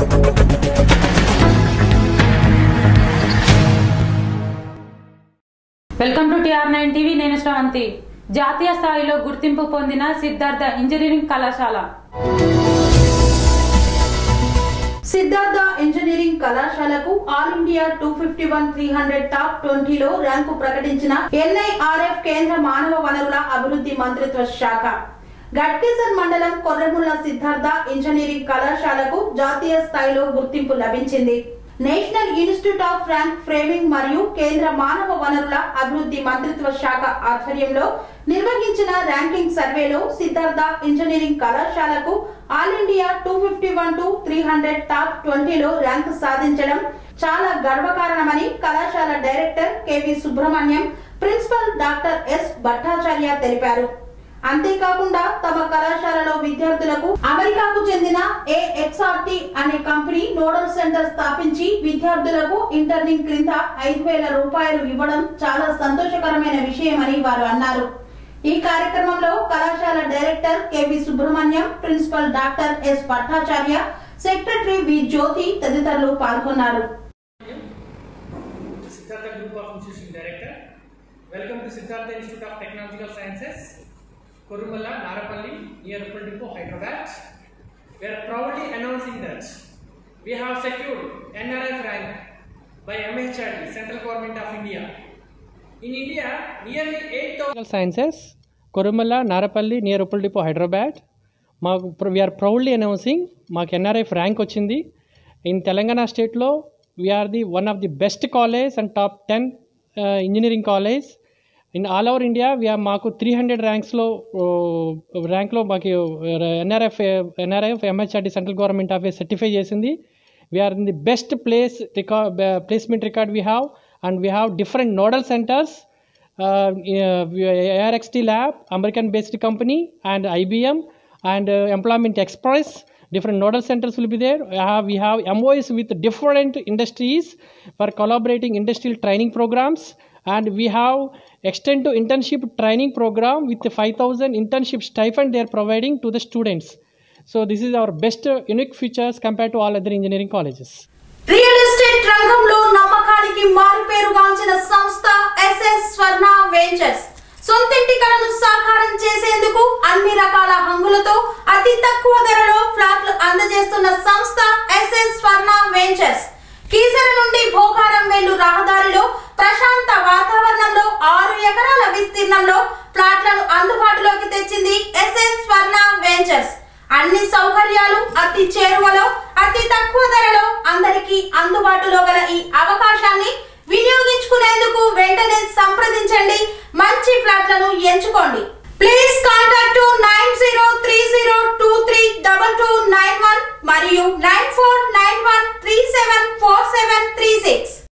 Welcome to T R nine TV నేను శ్రవంతి జాతీయ స్థాయిలో గుర్తింపు పొందిన సిద్ధార్థ ఇంజనీరింగ్ కళాశాల సిద్ధార్థ ఇంజనీరింగ్ కళాశాలకు all India two fifty one three hundred top ట్వంటీలో ర్యాంకు ప్రకటించిన ఎన్ఐఆర్ఎఫ్ కేంద్ర మానవ వనరుల అభివృద్ధి మంత్రిత్వ శాఖ గట్కేసర్ మండలం కొర్రముల్ల సిద్ధార్థ ఇంజనీరింగ్ కళాశాలకు జాతీయ స్థాయిలో గుర్తింపు లభించింది national institute of rank framing మరియు కేంద్ర మానవ వనరుల అభివృద్ధి మంత్రిత్వ శాఖ ఆధ్వర్యంలో నిర్వహించిన ర్యాంకింగ్ సర్వేలో సిద్ధార్థ ఇంజనీరింగ్ కళాశాలకు all India two fifty one to three hundred top ట్వంటీలో ర్యాంకు సాధించడం చాలా గర్వకారణమని కళాశాల director K V Subrahmanyam principal doctor S Bhattacharya తెలిపారు అంతేకాకుండా తమ కళాశాలలో విద్యార్థులకు అమెరికాకు చెందిన ఏఎక్స్ఆర్టీ అనే కంపెనీ నోడల్ సెంటర్ స్థాపించి విద్యార్థులకు ఇంటర్నింగ్ క్రింద ఐదు వేల రూపాయలు ఇవ్వడం చాలా సంతోషకరమైన విషయమని వారు అన్నారు ఈ కార్యక్రమంలో కళాశాల director K V Subrahmanyam principal doctor S Bhattacharya secretary V Jyothi తదితరులు పాల్గొన్నారు Siddhartha Group of Institution Director. Welcome to Siddhartha Institute of Technological Sciences, Kurumala, Narapalli, near Uppal Hyderabad. We are proudly announcing that we have secured NRF rank by MHRD, Central Government of India. In India, nearly 8,000 sciences, Kurumala, Narapalli, near Uppal Depot, Hyderabad. మాకు we are proudly announcing మాకు N R F rank వచ్చింది in Telangana స్టేట్లో we are the one of the best college and top ten engineering college in all over India we are మాకు three hundred ర్యాంక్స్లో ర్యాంక్లో మాకు N R F N R F M H R D central government office certify చేసింది we are in the best place record placement record we have and we have different nodal centres uh, uh, ARXT Lab, American based company, and IBM and uh, Employment Express. Different nodal centers will be there. We have, we have MOS with different industries for collaborating industrial training programs. And we have extend to internship training program with the 5,000 internship stipend they are providing to the students. So this is our best uh, unique features compared to all other engineering colleges. Real estate రంగంలో నమ్మకానికి మారుపేరుగాంచిన సంస్థ SS స్వర్ణ ventures సొంతింటి కలను సాకారం చేసేందుకు అన్ని రకాల హంగులతో అతి తక్కువ ధరలో ఫ్లాట్లు అందజేస్తున్న సంస్థ ఎస్ఎస్ స్వర్ణ వెంచర్స్ కీసర నుండి భోగారం వెళ్ళు రహదారిలో ప్రశాంత వాతావరణంలో ఆరు ఎకరాల విస్తీర్ణంలో ప్లాట్లను అందుబాటులోకి తెచ్చింది ఎస్ఎస్ స్వర్ణ వెంచర్స్ అన్ని సౌకర్యాలు అతి చేరువలో అతి తక్కువ ధరలో అందరికీ అందుబాటులో గల ఈ అవకాశాన్ని వినియోగించుకునేందుకు వెంటనే సంప్రదించండి మంచి ఫ్లాట్లను ఎంచుకోండి please contact nine zero three zero two three double two nine one మరియు nine four nine one three seven four seven three six